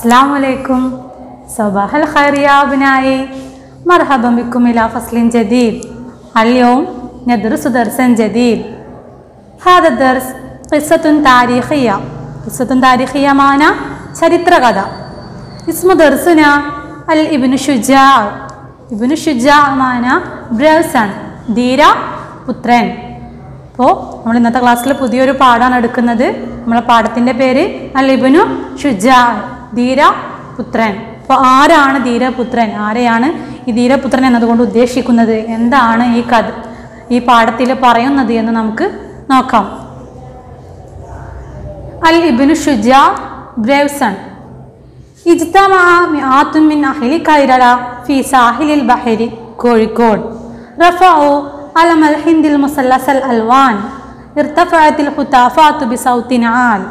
السلام عليكم صباح الخير يا أبنائي مرحبا بكم إلى فصل جديد اليوم ندرس درسا جديد هذا الدرس قصة تاريخية قصة تاريخية معنا ചരിത്രകഥ اسم درسنا الابن شجاع ابن شجاع معنا ബ്രേവ്സൺ ധീര പുത്രൻ അപ്പോൾ നമ്മൾ ഇന്നത്തെ ക്ലാസ്സിൽ പുതിയൊരു പാഠമാണ് എടുക്കുന്നത് നമ്മളെ പാഠത്തിൻ്റെ പേര് അലിബനു ഷുജാ ധീര പുത്രൻ അപ്പോൾ ആരാണ് ധീരപുത്രൻ ആരെയാണ് ഈ ധീരപുത്രൻ എന്നതുകൊണ്ട് ഉദ്ദേശിക്കുന്നത് എന്താണ് ഈ കഥ ഈ പാഠത്തിൽ പറയുന്നത് എന്ന് നമുക്ക് നോക്കാം അൽ ഇബിനു ഷുജാ ബ്രേവ്സൺ اجتمع مئات من أهل كيرلا في ساحل البحر കോഴിക്കോട് رفعوا علم الهند المثلث الألوان ارتفعت الخطافات بصوت عال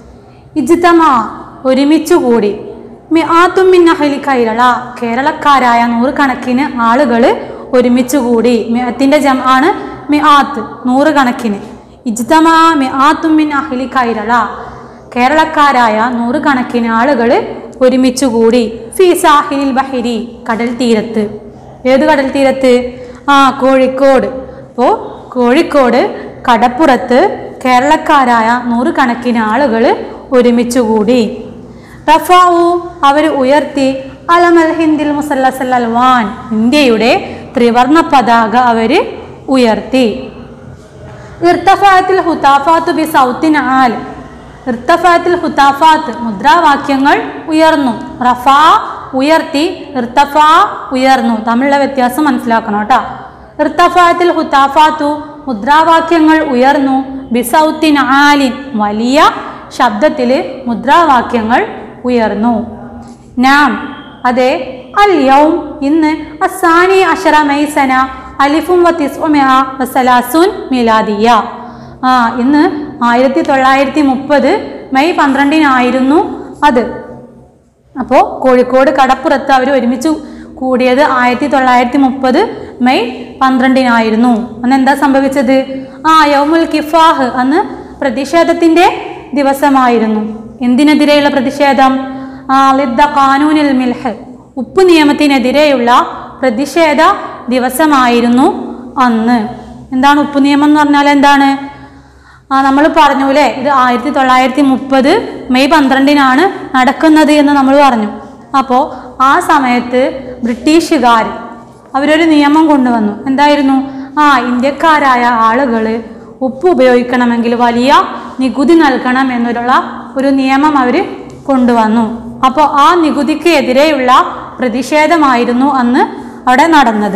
ഇജ്തമാ ഒരുമിച്ചുകൂടി മിആത്തും മിൻ അഹ്ലി കൈരള കേരളക്കാരായ നൂറുകണക്കിന് ആളുകൾ ഒരുമിച്ചുകൂടി മിഅത്തിന്റെ ജം ആണ് മിആത്ത് നൂറുകണക്കിന് ഇജ്തമാ മിആത്തും മിൻ അഹ്ലി കൈരള കേരളക്കാരായ നൂറുകണക്കിന് ആളുകൾ ഒരുമിച്ചുകൂടി ഫി സാഹിലിൽ ബഹിരി കടൽ തീരത്ത് ഏത് കടൽ തീരത്ത് ആ കോഴിക്കോട് അപ്പോൾ കോഴിക്കോട് കടപ്പുറത്ത് കേരളക്കാരായ നൂറുകണക്കിന് ആളുകൾ ഒരുമിച്ചുകൂടി റഫാവു അവർ ഉയർത്തി അലമൽ ഹിന്ദിൽ മുസല്ലസൽ അൽവാൻ ഇന്ത്യയുടെ ത്രിവർണ പതാക അവർ ഉയർത്തി ഇർത്തഫാത്തിൽ ഹുതാഫാത്തു ബി സൗത്തിൻ ആൽ ഇർത്തഫാത്തിൽ ഹുതാഫാത്ത് മുദ്രാവാക്യങ്ങൾ ഉയർന്നു റഫാ ഉയർത്തി ഇർത്തഫാ ഉയർന്നു തമ്മിലുള്ള വ്യത്യാസം മനസ്സിലാക്കണം കേട്ടോ ഇർത്തഫാത്തിൽ ഹുതാഫാത്തു മുദ്രാവാക്യങ്ങൾ ഉയർന്നു ബിസൗത്തിൻ ആലിൻ വലിയ ശബ്ദത്തിൽ മുദ്രാവാക്യങ്ങൾ ഉയർന്നു നാം അതെ അൽ യൗം ഇന്ന് അസാനി അഷറ മൈസന അലിഫും വസലാസുൻ മിലാദിയ ആ ഇന്ന് ആയിരത്തി തൊള്ളായിരത്തി മുപ്പത് മെയ് പന്ത്രണ്ടിനായിരുന്നു അത് അപ്പോൾ കോഴിക്കോട് കടപ്പുറത്ത് അവർ ഒരുമിച്ച് കൂടിയത് ആയിരത്തി തൊള്ളായിരത്തി മുപ്പത് മെയ് പന്ത്രണ്ടിനായിരുന്നു അന്ന് എന്താ സംഭവിച്ചത് ആ യൗമുൽ കിഫാഹ് അന്ന് പ്രതിഷേധത്തിൻ്റെ ദിവസമായിരുന്നു എന്തിനെതിരെയുള്ള പ്രതിഷേധം ആ ലിദ്ദ കാനൂനിൽ മിൽഹ് ഉപ്പ് നിയമത്തിനെതിരെയുള്ള പ്രതിഷേധ ദിവസമായിരുന്നു അന്ന് എന്താണ് ഉപ്പ് നിയമം എന്ന് പറഞ്ഞാൽ എന്താണ് ആ നമ്മൾ പറഞ്ഞു അല്ലേ ഇത് ആയിരത്തി തൊള്ളായിരത്തി മുപ്പത് മെയ് പന്ത്രണ്ടിനാണ് നടക്കുന്നത് എന്ന് നമ്മൾ പറഞ്ഞു അപ്പോൾ ആ സമയത്ത് ബ്രിട്ടീഷുകാർ അവരൊരു നിയമം കൊണ്ടുവന്നു എന്തായിരുന്നു ആ ഇന്ത്യക്കാരായ ആളുകൾ ഉപ്പ് ഉപയോഗിക്കണമെങ്കിൽ വലിയ നികുതി നൽകണം എന്നുള്ള ഒരു നിയമം അവർ കൊണ്ടുവന്നു അപ്പോൾ ആ നികുതിക്ക് എതിരെയുള്ള പ്രതിഷേധമായിരുന്നു അന്ന് അവിടെ നടന്നത്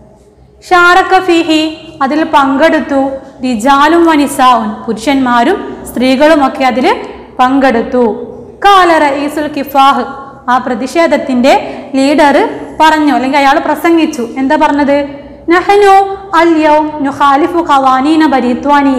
ഷാറക്ക ഫിഹി അതിൽ പങ്കെടുത്തു റിജാലും വനിസാവും പുരുഷന്മാരും സ്ത്രീകളുമൊക്കെ അതിൽ പങ്കെടുത്തു കാല റഈസുൽ കിഫാഹ് ആ പ്രതിഷേധത്തിന്റെ ലീഡർ പറഞ്ഞു അല്ലെങ്കിൽ അയാൾ പ്രസംഗിച്ചു എന്താ പറഞ്ഞത് നഹനു അല്യൗ നുഖാലിഫു ഖവാനീന ബരീത്വാനിയ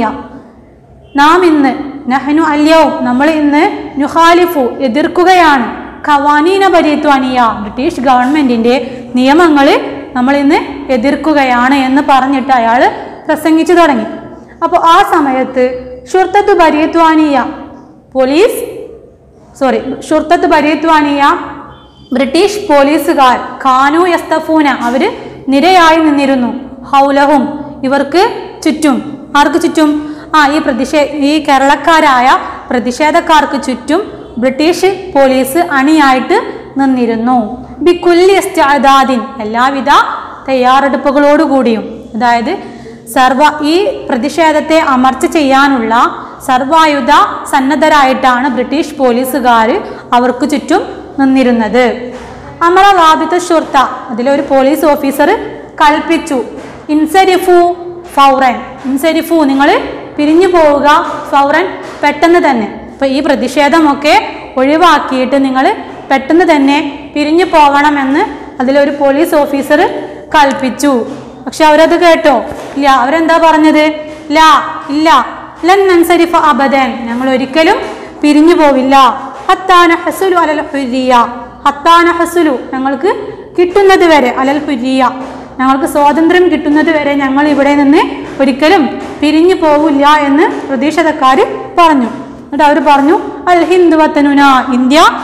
നാം ഇന്ന് നഹനു അല്യൗ നമ്മൾ ഇന്ന് നുഖാലിഫു എതിർക്കുകയാണ് ഖവാനീന ബരീത്വാനിയ ബ്രിട്ടീഷ് ഗവൺമെന്റിന്റെ നിയമങ്ങൾ നമ്മൾ ഇന്ന് എതിർക്കുകയാണ് എന്ന് പറഞ്ഞിട്ട് അയാൾ പ്രസംഗിച്ചു തുടങ്ങി അപ്പോൾ ആ സമയത്ത് ഷുർത്തത്ത് ബരിയത്വാനിയ പോലീസ് സോറി ഷുർത്തത്ത് ബരിയത്വാനിയ ബ്രിട്ടീഷ് പോലീസുകാർ ഖാനു യസ്തഫൂന അവർ നിരയായി നിന്നിരുന്നു ഹൗലഹും ഇവർക്ക് ചുറ്റും ആർക്ക് ചുറ്റും ആ ഈ പ്രതിഷേ ഈ കേരളക്കാരായ പ്രതിഷേധക്കാർക്ക് ചുറ്റും ബ്രിട്ടീഷ് പോലീസ് അണിയായിട്ട് നിന്നിരുന്നു ബിക്കുല്ലി ഇസ്താദാദിൻ എല്ലാവിധ തയ്യാറെടുപ്പുകളോടുകൂടിയും അതായത് സർവ ഈ പ്രതിഷേധത്തെ അമർച്ച ചെയ്യാനുള്ള സർവായുധ സന്നദ്ധരായിട്ടാണ് ബ്രിട്ടീഷ് പോലീസുകാർ അവർക്ക് ചുറ്റും നിന്നിരുന്നത് അമറ റാബിത്ത ഷുർത്ത അതിലൊരു പോലീസ് ഓഫീസർ കൽപ്പിച്ചു ഇൻസരിഫു ഫൗറൻ ഇൻസരിഫു നിങ്ങൾ പിരിഞ്ഞു പോവുക ഫൗറൻ പെട്ടെന്ന് തന്നെ അപ്പോൾ ഈ പ്രതിഷേധമൊക്കെ ഒഴിവാക്കിയിട്ട് നിങ്ങൾ പെട്ടെന്ന് തന്നെ പിരിഞ്ഞു പോകണമെന്ന് അതിലൊരു പോലീസ് ഓഫീസർ കൽപ്പിച്ചു പക്ഷെ അവരത് കേട്ടോ ഇല്ല അവരെന്താ പറഞ്ഞത് ലാ ഇല്ല ലൻ നൻസരിഫ അബദൻ ഞങ്ങൾ ഒരിക്കലും പിരിഞ്ഞു പോവില്ല ഹത്താന ഹസുലു അലൽ ഹുരിയ ഹത്താന ഹസുലു ഞങ്ങൾക്ക് കിട്ടുന്നത് വരെ അലൽ ഹുരിയ ഞങ്ങൾക്ക് സ്വാതന്ത്ര്യം കിട്ടുന്നത് വരെ ഞങ്ങൾ ഇവിടെ നിന്ന് ഒരിക്കലും പിരിഞ്ഞു പോവില്ല എന്ന് പ്രതിഷേധക്കാർ പറഞ്ഞു എന്നിട്ട് അവർ പറഞ്ഞു അൽ ഹിന്ദു വത്തനുന ഇന്ത്യ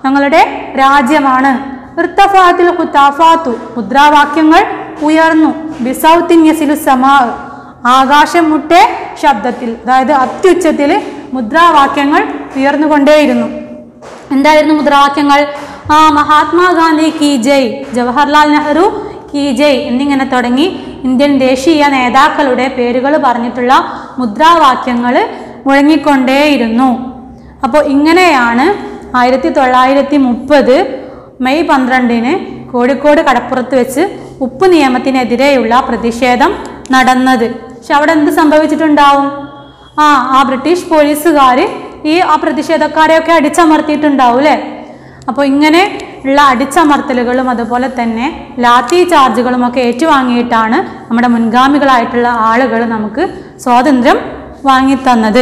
ഞങ്ങളുടെ രാജ്യമാണ് ഇർത്തഫാത്തിൽ ഖുത്താഫാത്തു മുദ്രാവാക്യങ്ങൾ ഉയർന്നു ബിസൗത്തിൻ യസിലു സമാ ആകാശം മുട്ടെ ശബ്ദത്തിൽ അതായത് അത്യുച്ചത്തിൽ മുദ്രാവാക്യങ്ങൾ ഉയർന്നുകൊണ്ടേയിരുന്നു എന്തായിരുന്നു മുദ്രാവാക്യങ്ങൾ ആ മഹാത്മാഗാന്ധി കി ജയ് ജവഹർലാൽ നെഹ്റു കി ജയ് എന്നിങ്ങനെ തുടങ്ങി ഇന്ത്യൻ ദേശീയ നേതാക്കളുടെ പേരുകൾ പറഞ്ഞിട്ടുള്ള മുദ്രാവാക്യങ്ങൾ മുഴങ്ങിക്കൊണ്ടേയിരുന്നു അപ്പോൾ ഇങ്ങനെയാണ് ആയിരത്തി തൊള്ളായിരത്തി മുപ്പത് മെയ് പന്ത്രണ്ടിന് കോഴിക്കോട് കടപ്പുറത്ത് വെച്ച് ഉപ്പ് നിയമത്തിനെതിരെയുള്ള പ്രതിഷേധം നടന്നത് പക്ഷെ അവിടെ എന്ത് സംഭവിച്ചിട്ടുണ്ടാവും ആ ആ ബ്രിട്ടീഷ് പോലീസുകാർ ഈ ആ പ്രതിഷേധക്കാരെയൊക്കെ അടിച്ചമർത്തിയിട്ടുണ്ടാവും അല്ലേ അപ്പോൾ ഇങ്ങനെ ഉള്ള അടിച്ചമർത്തലുകളും അതുപോലെ തന്നെ ലാത്തി ചാർജുകളും ഒക്കെ ഏറ്റുവാങ്ങിയിട്ടാണ് നമ്മുടെ മുൻഗാമികളായിട്ടുള്ള ആളുകൾ നമുക്ക് സ്വാതന്ത്ര്യം വാങ്ങിത്തന്നത്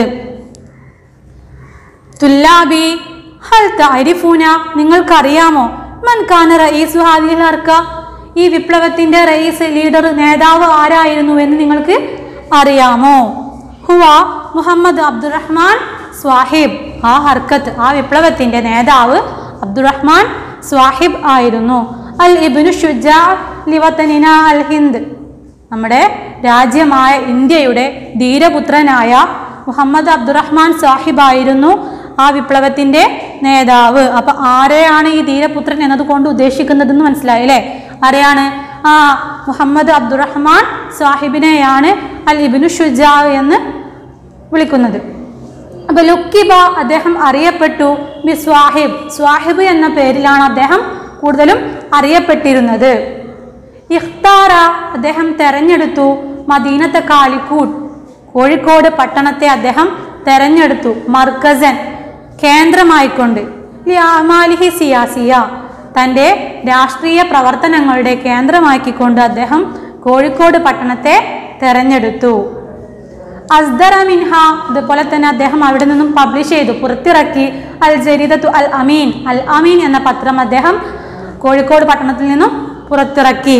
തുല്ലാബി ഹൽ താരിഫൂന നിങ്ങൾക്കറിയാമോ മൻ ഖാന റയീസു ഹാദിൽ ഹർക്ക ഈ വിപ്ലവത്തിന്റെ റയീസ് ലീഡർ നേതാവ് ആരായിരുന്നു എന്ന് നിങ്ങൾക്ക് അറിയാമോ ഹുവ മുഹമ്മദ് അബ്ദുറഹ്മാൻ സ്വാഹിബ് ആ ഹർക്കത്ത് ആ വിപ്ലവത്തിന്റെ നേതാവ് അബ്ദുറഹ്മാൻ സ്വാഹിബ് ആയിരുന്നു അൽ ഇബ്നു ഷുജാ ലിവത്തനിന അൽ ഹിന്ദ് നമ്മുടെ രാജ്യമായ ഇന്ത്യയുടെ ധീരപുത്രനായ മുഹമ്മദ് അബ്ദുറഹ്മാൻ സാഹിബായിരുന്നു ആ വിപ്ലവത്തിന്റെ നേതാവ് അപ്പൊ ആരെയാണ് ഈ ധീരപുത്രൻ എന്നതുകൊണ്ട് ഉദ്ദേശിക്കുന്നതെന്ന് മനസ്സിലായില്ലേ ആരെയാണ് ആ മുഹമ്മദ് അബ്ദുറഹ്മാൻ സാഹിബിനെയാണ് അൽ ഇബിനു ഷുജാ എന്ന് വിളിക്കുന്നത് അപ്പൊ ലുക്കിബ അദ്ദേഹം അറിയപ്പെട്ടു ബി സ്വാഹിബ് സ്വാഹിബ് എന്ന പേരിലാണ് അദ്ദേഹം കൂടുതലും അറിയപ്പെട്ടിരുന്നത് ഇഖ്താറ അദ്ദേഹം തെരഞ്ഞെടുത്തു മദീനത്തെ കാലിക്കൂട്ട് കോഴിക്കോട് പട്ടണത്തെ അദ്ദേഹം തെരഞ്ഞെടുത്തു മർക്കസൻ കേന്ദ്രമായിക്കൊണ്ട് ലി അമാലിഹി സിയാസിയ തൻ്റെ രാഷ്ട്രീയ പ്രവർത്തനങ്ങളുടെ കേന്ദ്രമാക്കിക്കൊണ്ട് അദ്ദേഹം കോഴിക്കോട് പട്ടണത്തെ തെരഞ്ഞെടുത്തു അസ്ദറ മിൻഹ അതുപോലെ തന്നെ അദ്ദേഹം അവിടെ നിന്നും പബ്ലിഷ് ചെയ്തു പുറത്തിറക്കി അൽ ജരീദത്തു അൽ അമീൻ അൽ അമീൻ എന്ന പത്രം അദ്ദേഹം കോഴിക്കോട് പട്ടണത്തിൽ നിന്നും പുറത്തിറക്കി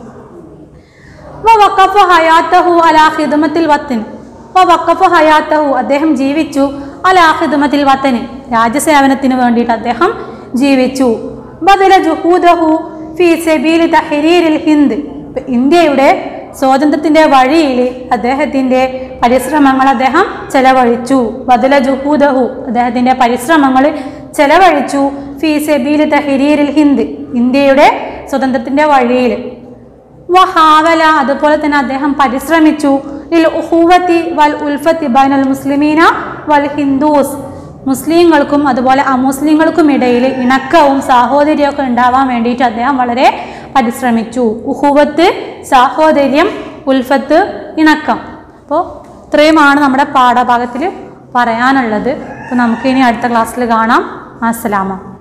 വഖഫ ഹയാത്തഹു അലാ ഖിദ്മത്തിൽ വത്തിൻ വഖഫ ഹയാത്തഹു അദ്ദേഹം ജീവിച്ചു അലാ ഖിദ്മത്തിൽ വത്തന് രാജ്യസേവനത്തിന് വേണ്ടിയിട്ട് അദ്ദേഹം ജീവിച്ചു ബദല ജുഹൂദഹു ഫി സബീൽ തഹരീരിൽ ഹിന്ദ് ഇപ്പൊ ഇന്ത്യയുടെ സ്വാതന്ത്ര്യത്തിന്റെ വഴിയിൽ അദ്ദേഹത്തിന്റെ പരിശ്രമങ്ങൾ അദ്ദേഹം ചെലവഴിച്ചു ബദല ജുഹൂദഹു അദ്ദേഹത്തിന്റെ പരിശ്രമങ്ങൾ ചെലവഴിച്ചു ഫി സബീൽ തഹരീരിൽ ഹിന്ദ് ഇന്ത്യയുടെ സ്വതന്ത്രത്തിന്റെ വഴിയിൽ വഹാവല അതുപോലെ തന്നെ അദ്ദേഹം പരിശ്രമിച്ചു ലിൽ ഉഹൂവത്തി വൽ ഉൽഫത്തി ബൈനൽ മുസ്ലിമീന വൽ ഹിന്ദൂസ് മുസ്ലിങ്ങൾക്കും അതുപോലെ അമുസ്ലിങ്ങൾക്കും ഇടയിൽ ഇണക്കവും സാഹോദര്യമൊക്കെ ഉണ്ടാവാൻ വേണ്ടിയിട്ട് അദ്ദേഹം വളരെ പരിശ്രമിച്ചു ഉഹുവത്ത് സാഹോദര്യം ഉൽഫത്ത് ഇണക്കം അപ്പോൾ ഇത്രയുമാണ് നമ്മുടെ പാഠഭാഗത്തിൽ പറയാനുള്ളത് അപ്പോൾ നമുക്കിനി അടുത്ത ക്ലാസ്സിൽ കാണാം അസ്സലാമ